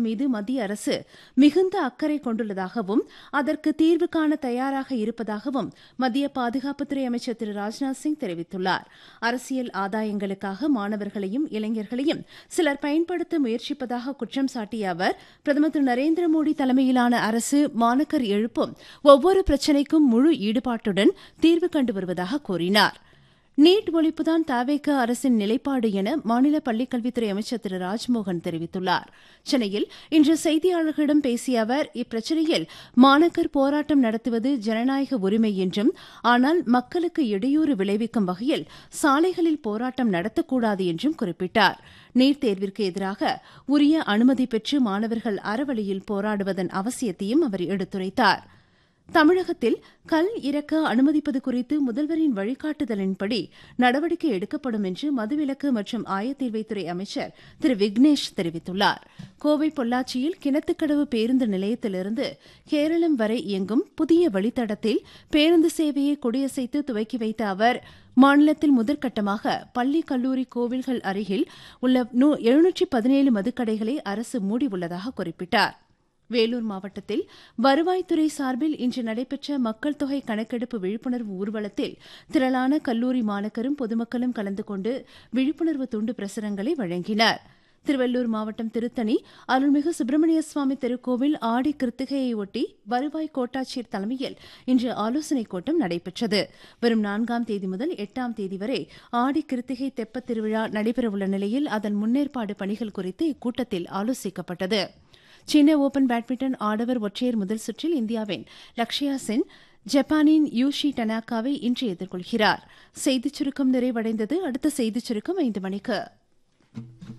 மீது மத்திய அரசு மிகுந்த அக்கறை கொண்டுள்ளதாகவும் அதற்கு தீர்வு காண தயாராக இருப்பதாகவும் மத்திய பாதுகாப்புத்துறை அமைச்சர் திரு ராஜ்நாத் சிங் தெரிவித்துள்ளார் அரசியல் ஆதாயங்களுக்காக மாணவர்களையும் இளைஞர்களையும் சிலர் பயன்படுத்த முயற்சிப்பதாக குற்றம் சாட்டிய அவர் பிரதமர் திரு நரேந்திர மோடி தலைமையிலான அரசு மாணக்கர் எழுப்பும் ஒவ்வொரு பிரச்சினைக்கும் முழு ஈடுபாட்டுடன் தீர்வு கண்டு வருவதாக கூறினார் நீட் ஒழிப்புதான் தாவேக அரசின் நிலைப்பாடு என மாநில பள்ளிக்கல்வித்துறை அமைச்சர் திரு ராஜ்மோகன் தெரிவித்துள்ளார் சென்னையில் இன்று செய்தியாளர்களிடம் பேசிய அவர் இப்பிரச்சினையில் மாணக்கர் போராட்டம் நடத்துவது ஜனநாயக உரிமை என்றும் ஆனால் மக்களுக்கு இடையூறு விளைவிக்கும் வகையில் சாலைகளில் போராட்டம் நடத்தக்கூடாது என்றும் குறிப்பிட்டார் நீட் தேர்விற்கு எதிராக உரிய அனுமதி பெற்று மாணவர்கள் அறவழியில் போராடுவதன் அவசியத்தையும் அவர் எடுத்துரைத்தாா் தமிழகத்தில் கல் இறக்க அனுமதிப்பது குறித்து முதல்வரின் வழிகாட்டுதலின்படி நடவடிக்கை எடுக்கப்படும் என்று மதுவிலக்கு மற்றும் ஆயத்தீர்வைத்துறை அமைச்சர் திரு விக்னேஷ் தெரிவித்துள்ளார் கோவை பொள்ளாச்சியில் கிணத்துக்கடவு பேருந்து நிலையத்திலிருந்து கேரளம் வரை இயங்கும் புதிய வழித்தடத்தில் பேருந்து சேவையை கொடியசைத்து துவக்கி வைத்த அவர் மாநிலத்தில் முதற்கட்டமாக பள்ளி கல்லூரி கோவில்கள் அருகில் உள்ள எழுநூற்றி பதினேழு மதுக்கடைகளை அரசு மூடியுள்ளதாக குறிப்பிட்டார் வேலூர் மாவட்டத்தில் வருவாய்த்துறை சார்பில் இன்று நடைபெற்ற மக்கள் தொகை கணக்கெடுப்பு விழிப்புணர்வு ஊர்வலத்தில் திரளான கல்லூரி மாணக்கரும் பொதுமக்களும் கலந்து கொண்டு விழிப்புணர்வு துண்டு பிரசுரங்களை வழங்கினர் திருவள்ளூர் மாவட்டம் திருத்தணி அருள்மிகு சுப்பிரமணிய சுவாமி திருக்கோவில் ஆடி கிருத்திகையொட்டி வருவாய் கோட்டாட்சியர் தலைமையில் இன்று ஆலோசனைக் கூட்டம் நடைபெற்றது வரும் நான்காம் தேதி முதல் எட்டாம் தேதி வரை ஆடி கிருத்திகை தெப்பத் திருவிழா நடைபெறவுள்ள நிலையில் அதன் முன்னேற்பாடு பணிகள் குறித்து இக்கூட்டத்தில் ஆலோசிக்கப்பட்டது சீன ஓபன் பேட்மிண்டன் ஆடவர் ஒற்றையர் முதல் சுற்றில் இந்தியாவின் லக்ஷயா சென் ஜப்பானின் யூஷி டனாக்காவை இன்று எதிர்கொள்கிறார் செய்திச் சுருக்கம் நிறைவடைந்தது அடுத்த செய்திச் சுருக்கம் ஐந்து மணிக்கு